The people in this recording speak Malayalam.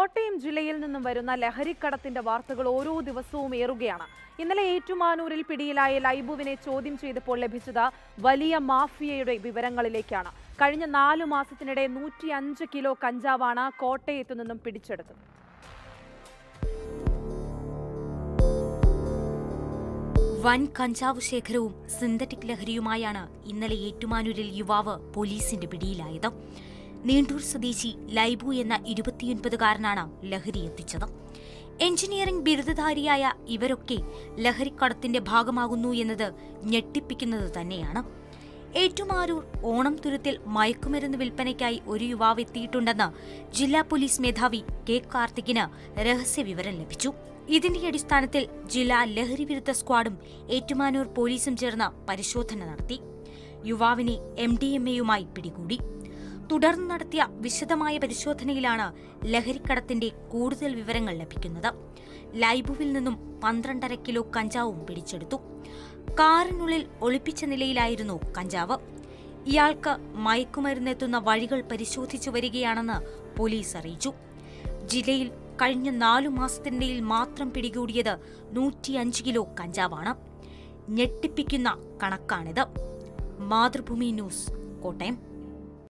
കോട്ടയം ജില്ലയിൽ നിന്നും വരുന്ന ലഹരിക്കടത്തിന്റെ വാർത്തകൾ ഓരോ ദിവസവും ഏറുകയാണ് ഇന്നലെ ഏറ്റുമാനൂരിൽ പിടിയിലായ ലൈബുവിനെ ചോദ്യം ചെയ്തപ്പോൾ ലഭിച്ചത് വലിയ മാഫിയയുടെ വിവരങ്ങളിലേക്കാണ് കഴിഞ്ഞ നാലു മാസത്തിനിടെ നൂറ്റി അഞ്ച് കിലോ കഞ്ചാവാണ് കോട്ടയത്തു നിന്നും പിടിച്ചെടുത്തത് വൻ കഞ്ചാവ് ശേഖരവും സിന്തറ്റിക് ലഹരിയുമായാണ് ഇന്നലെ ഏറ്റുമാനൂരിൽ യുവാവ് പോലീസിന്റെ പിടിയിലായത് നീണ്ടൂർ സ്വദേശി ലൈബു എന്ന ഇരുപത്തിയൊൻപതുകാരനാണ് ലഹരി എത്തിച്ചത് എഞ്ചിനീയറിംഗ് ബിരുദധാരിയായ ഇവരൊക്കെ ലഹരിക്കടത്തിന്റെ ഭാഗമാകുന്നു എന്നത് ഞെട്ടിപ്പിക്കുന്നത് തന്നെയാണ് ഏറ്റുമാരൂർ ഓണം തുരുത്തിൽ മയക്കുമരുന്ന് വിൽപ്പനയ്ക്കായി ഒരു യുവാവ് എത്തിയിട്ടുണ്ടെന്ന് ജില്ലാ പോലീസ് മേധാവി കെ കാർത്തികിന് രഹസ്യ വിവരം ലഭിച്ചു ഇതിന്റെ അടിസ്ഥാനത്തിൽ ജില്ലാ ലഹരി വിരുദ്ധ സ്ക്വാഡും ഏറ്റുമാനൂർ പോലീസും ചേർന്ന് പരിശോധന നടത്തി യുവാവിനെ എം ഡി എം എയുമായി പിടികൂടി തുടർന്ന് നടത്തിയ വിശദമായ പരിശോധനയിലാണ് ലഹരിക്കടത്തിന്റെ കൂടുതൽ വിവരങ്ങൾ ലഭിക്കുന്നത് ലൈബുവിൽ നിന്നും പന്ത്രണ്ടര കിലോ കഞ്ചാവും പിടിച്ചെടുത്തു കാറിനുള്ളിൽ ഒളിപ്പിച്ച നിലയിലായിരുന്നു കഞ്ചാവ് ഇയാൾക്ക് മയക്കുമരുന്നെത്തുന്ന വഴികൾ പരിശോധിച്ചു വരികയാണെന്ന് പോലീസ് അറിയിച്ചു ജില്ലയിൽ കഴിഞ്ഞ നാലു മാസത്തിനിടയിൽ മാത്രം പിടികൂടിയത് നൂറ്റിയഞ്ച് കിലോ കഞ്ചാവാണ് ഞെട്ടിപ്പിക്കുന്ന കണക്കാണിത് മാതൃഭൂമി ന്യൂസ് കോട്ടയം